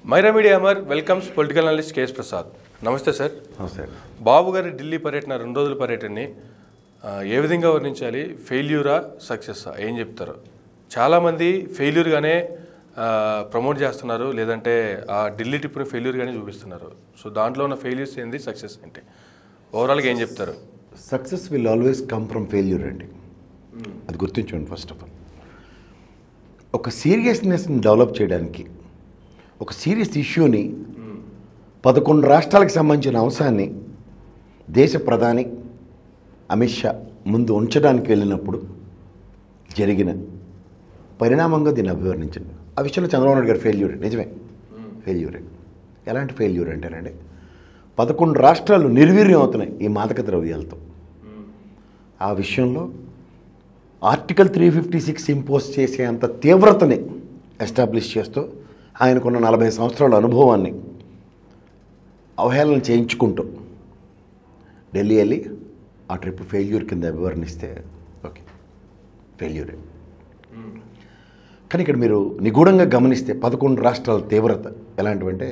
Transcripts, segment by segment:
Myra media Amar welcomes political analyst KS Prasad నమస్తే sir నమస్తే బాబు గారి ఢిల్లీ పర్యటన రెండు రోజుల పర్యటనని ఆ, ఏ విధంగా వర్ణించాలి ఫెయిల్యూరా సక్సెస్సా ఏం చెప్తారు చాలామంది ఫెయిల్యూర్గానే ప్రమోట్ చేస్తున్నారు లేదంటే ఆ ఢిల్లీ ట్రిప్ని ఫెయిల్యూర్గానే చూపిస్తున్నారు సో దాంట్లో ఉన్న ఫెయిల్యూర్స్ ఏంది సక్సెస్ ఏంటి ఓవరాల్గా ఏం చెప్తారు success will always come from failure అండి అది గుర్తుంచండి ఫస్ట్ ఆఫ్ ఆల్ ఒక సీరియస్నెస్ని డెవలప్ చేయడానికి ఒక సీరియస్ ఇష్యూని పదకొండు రాష్ట్రాలకు సంబంధించిన అంశాన్ని దేశ ప్రధాని అమిత్ షా ముందు ఉంచడానికి వెళ్ళినప్పుడు జరిగిన పరిణామంగా దీన్ని అభివర్ణించండి ఆ విషయంలో చంద్రబాబు నాయుడు గారు ఫెయిల్యూర్ నిజమే ఫెయిల్యూరే ఎలాంటి ఫెయిల్యూర్ అంటేనండి పదకొండు రాష్ట్రాలు నిర్వీర్యం అవుతున్నాయి ఈ మాదక ద్రవ్యాలతో ఆ విషయంలో article three fifty six impose చేసే అంత తీవ్రతని ఎస్టాబ్లిష్ చేస్తూ ఆయనకున్న నలభై సంవత్సరాల అనుభవాన్ని అవహేళన చేయించుకుంటూ ఢిల్లీ వెళ్ళి ఆ ట్రిప్ ఫెయిల్యూర్ కింద వివరణిస్తే ఓకే ఫెయిల్యూరే కానీ ఇక్కడ మీరు నిగూఢంగా గమనిస్తే పదకొండు రాష్ట్రాల తీవ్రత ఎలాంటివంటే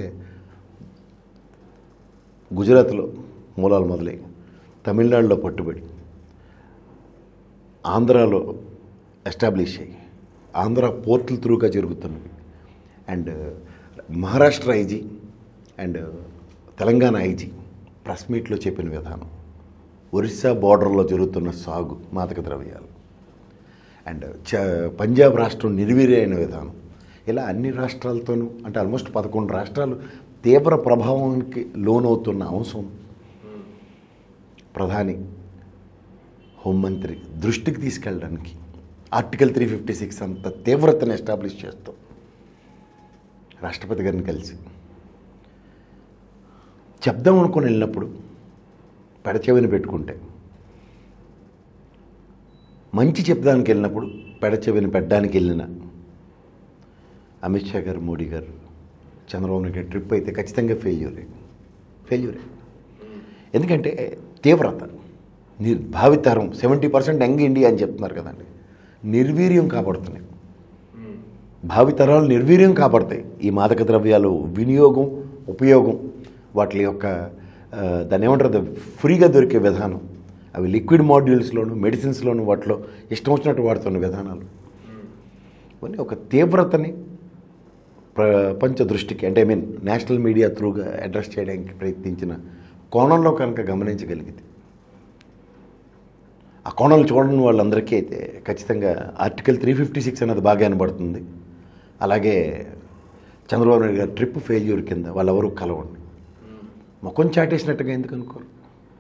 గుజరాత్లో మూలాలు మొదలై తమిళనాడులో పట్టుబడి ఆంధ్రాలో ఎస్టాబ్లిష్ అయ్యి ఆంధ్ర పోర్టుల త్రూగా జరుగుతున్నవి and Maharashtra IG and Telangana IG press మీట్లో చెప్పిన విధానం ఒరిస్సా బార్డర్లో జరుగుతున్న సాగు మాదక ద్రవ్యాలు అండ్ చ పంజాబ్ రాష్ట్రం నిర్వీర్య అయిన విధానం ఇలా అన్ని రాష్ట్రాలతోనూ అంటే ఆల్మోస్ట్ పదకొండు రాష్ట్రాలు తీవ్ర ప్రభావానికి లోనవుతున్న అంశం ప్రధాని హోంమంత్రి దృష్టికి తీసుకెళ్ళడానికి ఆర్టికల్ త్రీ ఫిఫ్టీ సిక్స్ అంత తీవ్రతను ఎస్టాబ్లిష్ చేస్తూ రాష్ట్రపతి గారిని కలిసి చెప్దాం అనుకుని వెళ్ళినప్పుడు పెడచెవిని పెట్టుకుంటే మంచి చెప్దానికి వెళ్ళినప్పుడు పెడచెవిని పెట్టడానికి వెళ్ళిన అమిత్ షా గారు మోడీ గారు చంద్రబాబు నాయుడు గారి ట్రిప్ అయితే ఖచ్చితంగా ఫెయిల్యూరే ఫెయిల్యూరే ఎందుకంటే తీవ్రత నిర్ భావితరం సెవెంటీ పర్సెంట్ యంగ్ ఇండియా అని చెప్తున్నారు కదండి నిర్వీర్యం కాపాడుతున్నాయి భావితరాలు నిర్వీర్యం కాపాడతాయి ఈ మాదక ద్రవ్యాలు వినియోగం ఉపయోగం వాటి యొక్క ఆ, దాన్ని ఏమంటారు అది ఫ్రీగా దొరికే విధానం అవి లిక్విడ్ మాడ్యూల్స్లోను మెడిసిన్స్లోను వాటిలో ఇష్టం వచ్చినట్టు వాడుతున్న విధానాలు ఇవన్నీ ఒక తీవ్రతని ప్రపంచ దృష్టికి అంటే ఐ మీన్ నేషనల్ మీడియా త్రూగా అడ్రస్ చేయడానికి ప్రయత్నించిన కోణంలో కనుక గమనించగలిగితే ఆ కోణాలు చూడని వాళ్ళందరికీ అయితే ఖచ్చితంగా ఆర్టికల్ త్రీ ఫిఫ్టీ సిక్స్ అనేది బాగా వినబడుతుంది అలాగే చంద్రబాబు నాయుడు గారి ట్రిప్ ఫెయిల్యూర్ కింద వాళ్ళెవరూ కలవండి ముఖం చాటేసినట్టుగా ఎందుకు అనుకోరు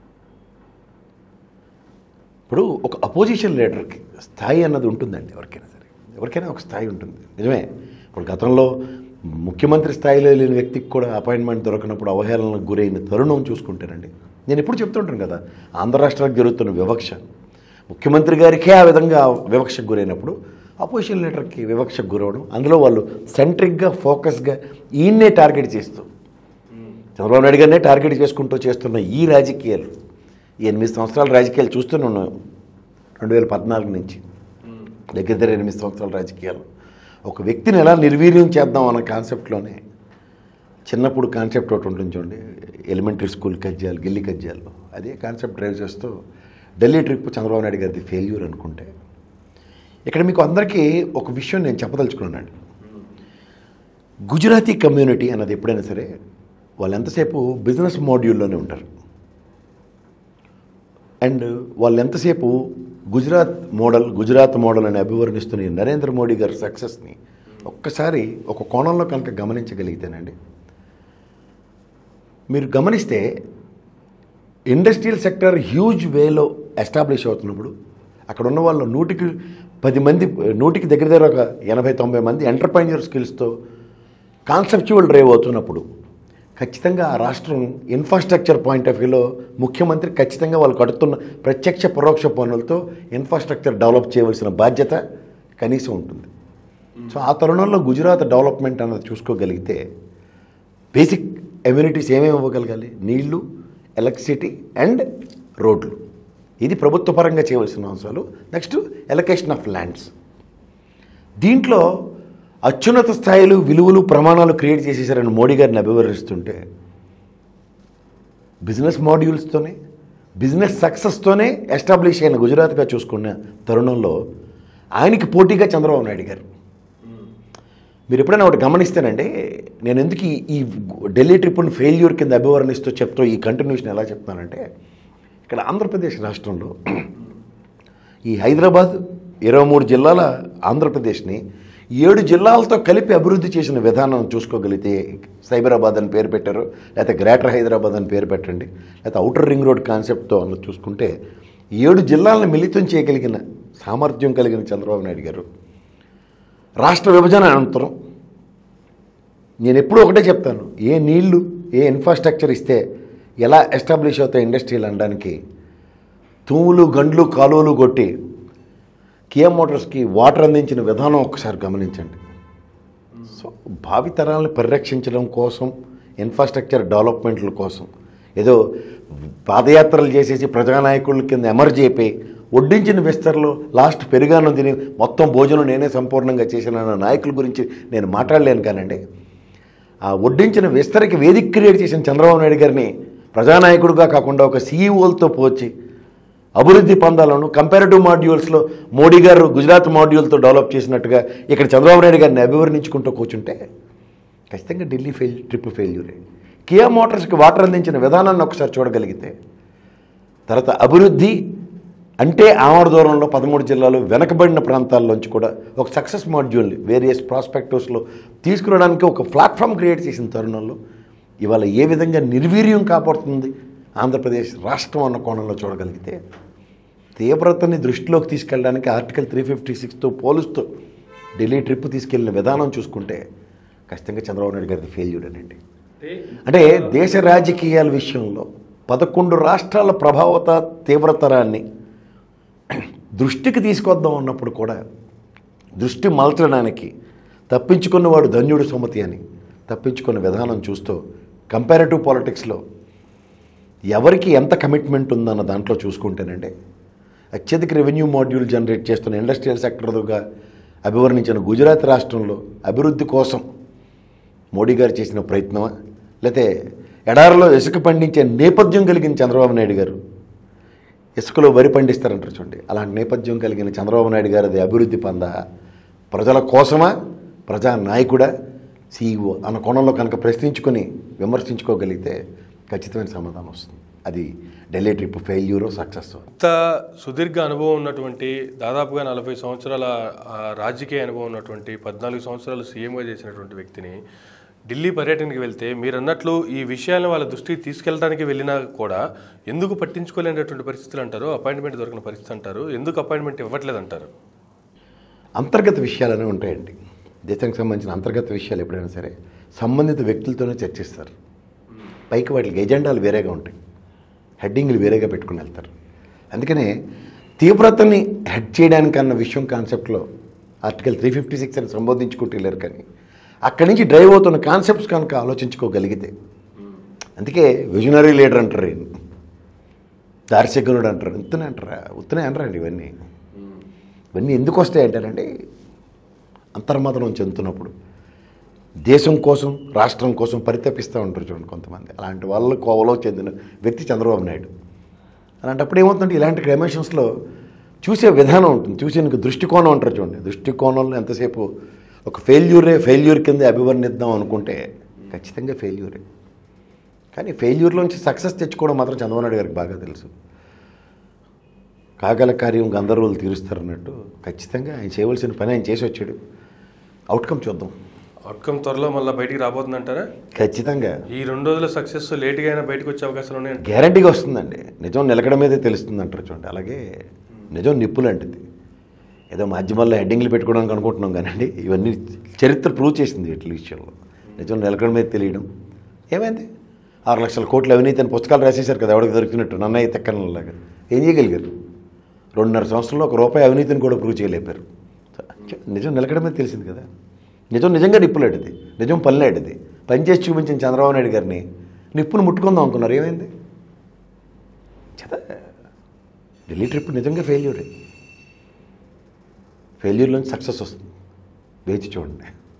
ఇప్పుడు ఒక అపోజిషన్ లీడర్కి స్థాయి అన్నది ఉంటుందండి ఎవరికైనా సరే ఎవరికైనా ఒక స్థాయి ఉంటుంది నిజమే ఇప్పుడు గతంలో ముఖ్యమంత్రి స్థాయిలో లేని వ్యక్తికి కూడా అపాయింట్మెంట్ దొరకనప్పుడు అవహేళనకు గురైన తరుణం చూసుకుంటానండి నేను ఎప్పుడు చెప్తుంటాను కదా ఆంధ్ర రాష్ట్రానికి జరుగుతున్న వివక్ష ముఖ్యమంత్రి గారికే ఆ విధంగా వివక్షకు గురైనప్పుడు అపోజిషన్ లీడర్కి వివక్షకు గురవడం అందులో వాళ్ళు సెంట్రిక్గా ఫోకస్గా ఈయన్నే టార్గెట్ చేస్తూ చంద్రబాబు నాయుడు గారినే టార్గెట్ చేసుకుంటూ చేస్తున్న ఈ రాజకీయాలు ఈ ఎనిమిది సంవత్సరాల రాజకీయాలు చూస్తూనే ఉన్నాం రెండు వేల పద్నాలుగు నుంచి దగ్గర దగ్గర ఎనిమిది సంవత్సరాల రాజకీయాలు ఒక వ్యక్తిని ఎలా నిర్వీర్యం చేద్దాం అన్న కాన్సెప్ట్లోనే చిన్నప్పుడు కాన్సెప్ట్ ఒకటి ఉంటుంది చూడండి ఎలిమెంటరీ స్కూల్ కజ్జాలు గిల్లి కజ్జాలు అదే కాన్సెప్ట్ డ్రైవ్ చేస్తూ ఢిల్లీ ట్రిప్ చంద్రబాబు నాయుడు గారిది ఫెయిల్యూర్ అనుకుంటే ఇక్కడ మీకు అందరికీ ఒక విషయం నేను చెప్పదలుచుకున్నానండి గుజరాతీ కమ్యూనిటీ అన్నది ఎప్పుడైనా సరే వాళ్ళు ఎంతసేపు బిజినెస్ మాడ్యూల్లోనే ఉంటారు అండ్ వాళ్ళు ఎంతసేపు గుజరాత్ మోడల్ గుజరాత్ మోడల్ అని అభివర్ణిస్తున్న ఈ నరేంద్ర మోడీ గారి సక్సెస్ని ఒక్కసారి ఒక కోణంలో కనుక గమనించగలిగితేనండి మీరు గమనిస్తే ఇండస్ట్రియల్ సెక్టర్ హ్యూజ్ వేలో ఎస్టాబ్లిష్ అవుతున్నప్పుడు అక్కడ ఉన్న వాళ్ళు నూటికి పది మంది నూటికి దగ్గర దగ్గర ఒక ఎనభై తొంభై మంది ఎంటర్ప్రైనర్ స్కిల్స్తో కాన్సెప్చువల్ డ్రైవ్ అవుతున్నప్పుడు ఖచ్చితంగా ఆ రాష్ట్రం ఇన్ఫ్రాస్ట్రక్చర్ పాయింట్ ఆఫ్ వ్యూలో ముఖ్యమంత్రి ఖచ్చితంగా వాళ్ళు కడుతున్న ప్రత్యక్ష పరోక్ష పనులతో ఇన్ఫ్రాస్ట్రక్చర్ డెవలప్ చేయవలసిన బాధ్యత కనీసం ఉంటుంది సో ఆ తరుణంలో గుజరాత్ డెవలప్మెంట్ అన్నది చూసుకోగలిగితే బేసిక్ ఎమ్యూనిటీస్ ఏమేమి ఇవ్వగలగాలి నీళ్లు ఎలక్ట్రిసిటీ అండ్ రోడ్లు ఇది ప్రభుత్వ పరంగా చేయవలసిన అంశాలు నెక్స్ట్ ఎలకేషన్ ఆఫ్ ల్యాండ్స్ దీంట్లో అత్యున్నత స్థాయిలు విలువలు ప్రమాణాలు క్రియేట్ చేసేసారని మోడీ గారిని అభివర్ణిస్తుంటే బిజినెస్ మాడ్యూల్స్తోనే బిజినెస్ సక్సెస్తోనే ఎస్టాబ్లిష్ అయిన గుజరాత్గా చూసుకున్న తరుణంలో ఆయనకి పోటీగా చంద్రబాబు నాయుడు గారు మీరు ఎప్పుడైనా ఒకటి గమనిస్తేనండి నేను ఎందుకు ఈ- ఈ ఢిల్లీ ట్రిప్ని ఫెయిల్యూర్ కింద అభివర్ణిస్తూ చెప్తూ ఈ కంటిన్యూషన్ ఎలా చెప్తున్నానంటే ఇక్కడ ఆంధ్రప్రదేశ్ రాష్ట్రంలో ఈ హైదరాబాద్ ఇరవై మూడు జిల్లాల ఆంధ్రప్రదేశ్ని ఏడు జిల్లాలతో కలిపి అభివృద్ధి చేసిన విధానం చూసుకోగలిగితే సైబరాబాద్ అని పేరు పెట్టారు లేకపోతే గ్రేటర్ హైదరాబాద్ అని పేరు పెట్టండి లేకపోతే అవుటర్ రింగ్ రోడ్ కాన్సెప్ట్తో అన్న చూసుకుంటే ఏడు జిల్లాలను మిళితం చేయగలిగిన సామర్థ్యం కలిగిన చంద్రబాబు నాయుడు గారు రాష్ట్ర విభజన అనంతరం నేను ఎప్పుడూ ఒకటే చెప్తాను ఏ నీళ్లు ఏ ఇన్ఫ్రాస్ట్రక్చర్ ఇస్తే ఎలా ఎస్టాబ్లిష్ అవుతాయి ఇండస్ట్రీలు అనడానికి తూములు గండ్లు కాలువలు కొట్టి కియా మోటార్స్కి వాటర్ అందించిన విధానం ఒకసారి గమనించండి సో భావితరాలను పరిరక్షించడం కోసం ఇన్ఫ్రాస్ట్రక్చర్ డెవలప్మెంట్ల కోసం ఏదో పాదయాత్రలు చేసేసి ప్రజానాయకుల కింద ఎమర్జీ అయిపోయి వడ్డించిన విస్తరలో లాస్ట్ పెరుగాను తిని మొత్తం భోజనం నేనే సంపూర్ణంగా చేసిన నాయకుల గురించి నేను మాట్లాడలేను కానండి ఆ వడ్డించిన విస్తరకి వేదిక క్రియేట్ చేసిన చంద్రబాబు నాయుడు గారిని ప్రజానాయకుడిగా కాకుండా ఒక సీఈఓలతో పోచి అభివృద్ధి పొందాలను కంపారిటివ్ మాడ్యూల్స్లో మోడీ గారు గుజరాత్ మాడ్యూల్తో డెవలప్ చేసినట్టుగా ఇక్కడ చంద్రబాబు నాయుడు గారిని అభివర్ణించుకుంటూ కూర్చుంటే ఖచ్చితంగా ఢిల్లీ ఫెయిల్ ట్రిప్ ఫెయిల్యూరే కియా మోటార్స్కి వాటర్ అందించిన విధానాన్ని ఒకసారి చూడగలిగితే తర్వాత అభివృద్ధి అంటే ఆమడ దూరంలో పదమూడు జిల్లాలు వెనకబడిన ప్రాంతాల్లోంచి కూడా ఒక సక్సెస్ మాడ్యూల్ని వేరియస్ ప్రాస్పెక్టివ్స్లో తీసుకురావడానికి ఒక ప్లాట్ఫామ్ క్రియేట్ చేసిన తరుణంలో ఇవాళ ఏ విధంగా నిర్వీర్యం కాపాడుతుంది ఆంధ్రప్రదేశ్ రాష్ట్రం అన్న కోణంలో చూడగలిగితే తీవ్రతని దృష్టిలోకి తీసుకెళ్ళడానికి ఆర్టికల్ త్రీ ఫిఫ్టీ సిక్స్తో పోలుస్తూ ఢిల్లీ ట్రిప్ తీసుకెళ్లిన విధానం చూసుకుంటే ఖచ్చితంగా చంద్రబాబు నాయుడు గారిది ఫెయిల్యూర్ అనండి అంటే దేశ రాజకీయాల విషయంలో పదకొండు రాష్ట్రాల ప్రభావత తీవ్రతరాన్ని దృష్టికి తీసుకొద్దాం అన్నప్పుడు కూడా దృష్టి మలచడానికి తప్పించుకున్నవాడు ధన్యుడు సుమతి అని తప్పించుకున్న విధానం చూస్తూ కంపారిటివ్ పాలిటిక్స్లో ఎవరికి ఎంత కమిట్మెంట్ ఉందన్న దాంట్లో చూసుకుంటేనండి అత్యధిక రెవెన్యూ మాడ్యూల్ జనరేట్ చేస్తున్న ఇండస్ట్రియల్ సెక్టర్గా అభివర్ణించిన గుజరాత్ రాష్ట్రంలో అభివృద్ధి కోసం మోడీ గారు చేసిన ప్రయత్నమా లేతే ఎడారిలో ఇసుక పండించే నేపథ్యం కలిగిన చంద్రబాబు నాయుడు గారు ఇసుకలో వరి పండిస్తారంటారు చూడండి అలాంటి నేపథ్యం కలిగిన చంద్రబాబు నాయుడు గారు అది అభివృద్ధి పొంద ప్రజల కోసమా ప్రజా నాయకుడా సీఈఓ అన్న కోణంలో కనుక ప్రశ్నించుకొని విమర్శించుకోగలిగితే ఖచ్చితమైన సమాధానం వస్తుంది అది ఢిల్లీ ట్రిప్ ఫెయిల్యూరో సక్సెస్ ఇంత సుదీర్ఘ అనుభవం ఉన్నటువంటి దాదాపుగా నలభై సంవత్సరాల ఆ, రాజకీయ అనుభవం ఉన్నటువంటి పద్నాలుగు సంవత్సరాలు సీఎంగా చేసినటువంటి వ్యక్తిని ఢిల్లీ పర్యటనకి వెళ్తే మీరు అన్నట్లు ఈ విషయాలను వాళ్ళ దృష్టికి తీసుకెళ్ళడానికి వెళ్ళినా కూడా ఎందుకు పట్టించుకోలేనటువంటి పరిస్థితులు అంటారు అపాయింట్మెంట్ దొరికిన పరిస్థితి అంటారు ఎందుకు అపాయింట్మెంట్ ఇవ్వట్లేదు అంటారు అంతర్గత విషయాలనే ఉంటాయండి దేశానికి సంబంధించిన అంతర్గత విషయాలు ఎప్పుడైనా సరే సంబంధిత వ్యక్తులతోనే చర్చిస్తారు పైకి వాటికి ఎజెండాలు వేరేగా ఉంటాయి హెడ్డింగ్లు వేరేగా పెట్టుకుని వెళ్తారు అందుకనే తీవ్రతని హెడ్ చేయడానికి అన్న విషయం కాన్సెప్ట్లో ఆర్టికల్ త్రీ ఫిఫ్టీ సిక్స్ అని సంబోధించుకుంటూ వెళ్ళారు కానీ అక్కడి నుంచి డ్రైవ్ అవుతున్న కాన్సెప్ట్స్ కనుక ఆలోచించుకోగలిగితే అందుకే విజనరీ లీడర్ అంటారు ఈయన. దార్శకునుడు అంటారు ఉత్తనే అంటారా ఉత్తనే అంటారండి ఇవన్నీ ఇవన్నీ ఎందుకు వస్తాయి అంటారంటే అంతర్మతనం చెందుతున్నప్పుడు దేశం కోసం రాష్ట్రం కోసం పరితపిస్తూ ఉంటారు చూడండి కొంతమంది అలాంటి వాళ్ళ కోవలో చెందిన వ్యక్తి చంద్రబాబు నాయుడు అలాంటప్పుడు ఏమవుతుందంటే ఇలాంటి డైమెన్షన్స్లో చూసే విధానం ఉంటుంది చూసే దృష్టికోణం అంటారు చూడండి దృష్టికోణంలో ఎంతసేపు ఒక ఫెయిల్యూరే ఫెయిల్యూర్ కింద అభివర్ణిద్దాం అనుకుంటే ఖచ్చితంగా ఫెయిల్యూరే కానీ ఫెయిల్యూర్లోంచి సక్సెస్ తెచ్చుకోవడం మాత్రం చంద్రబాబు నాయుడు గారికి బాగా తెలుసు కాగల కార్యం గంధర్వులు తీరుస్తారన్నట్టు ఖచ్చితంగా ఆయన చేయవలసిన పని ఆయన చేసి వచ్చాడు అవుట్కమ్ చూద్దాం అవుట్కమ్ త్వరలో మళ్ళీ బయటికి రాబోతుందంటారా ఖచ్చితంగా ఈ రెండు రోజుల సక్సెస్ లేట్గా అయినా బయటకు వచ్చే అవకాశాలు ఉన్నాయి గ్యారంటీగా వస్తుందండి నిజం నిలకడ మీదే తెలుస్తుంది అంటారు చూడండి అలాగే నిజం నిప్పు లాంటిది ఏదో మాధ్యమాల్లో హెడ్డింగ్లు పెట్టుకోవడానికి అనుకుంటున్నాం కానండి ఇవన్నీ చరిత్ర ప్రూవ్ చేసింది వీటి విషయంలో నిజం నిలకడ మీద తెలియడం ఏమైంది ఆరు లక్షల కోట్ల అవినీతి అని పుస్తకాలు రాసేశారు కదా ఎవరికి దొరికినట్టు నన్నయ్య తెక్కనలాగా ఏం చేయగలిగారు రెండున్నర సంవత్సరంలో ఒక రూపాయి అవినీతిని కూడా ప్రూవ్ చేయలేపారు నిజం నిలకడ మీద తెలిసింది కదా నిజం నిజంగా నిప్పులాంటిది నిజం పనిలాంటిది పనిచేసి చూపించిన చంద్రబాబు నాయుడు గారిని నిప్పును ముట్టుకుందాం అనుకున్నారు ఏమైంది చేత ఢిల్లీ ట్రిప్ నిజంగా ఫెయిల్యూరే ఫెయిల్యూర్లోంచి సక్సెస్ వస్తుంది వేచి చూడండి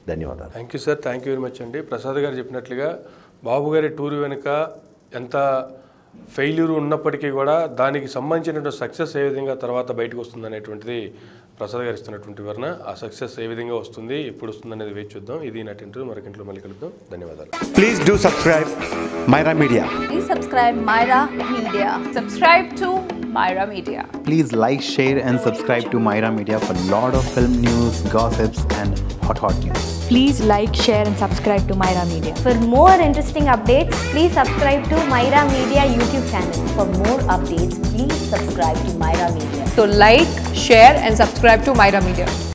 ధన్యవాదాలు thank you sir thank you very much అండి ప్రసాద్ గారు చెప్పినట్లుగా బాబు గారి టూర్ వెనుక ఎంత ఫెయిల్యూర్ ఉన్నప్పటికీ కూడా దానికి సంబంధించినటువంటి సక్సెస్ ఏ విధంగా తర్వాత బయటకు వస్తుంది అనేటువంటిది ప్రసాద్ గారు ఇస్తున్నటువంటి వివరణ ఆ సక్సెస్ ఏ విధంగా వస్తుంది ఎప్పుడు వస్తుంది అనేది వేచి చూద్దాం ఇది నాటి ఇంటర్వ్యూ మరొక మళ్ళీ కలుద్దాం ధన్యవాదాలు Please do subscribe Myra Media. Please subscribe Myra Media. Subscribe to Myra Media. Please like, share, and subscribe to Myra Media for lot of film news, gossips, and hot hot news. Please like, share, and subscribe to Myra Media. For more interesting updates, please subscribe to Myra Media YouTube channel. For more updates, please subscribe to Myra Media. So like, share and subscribe to Myra Media.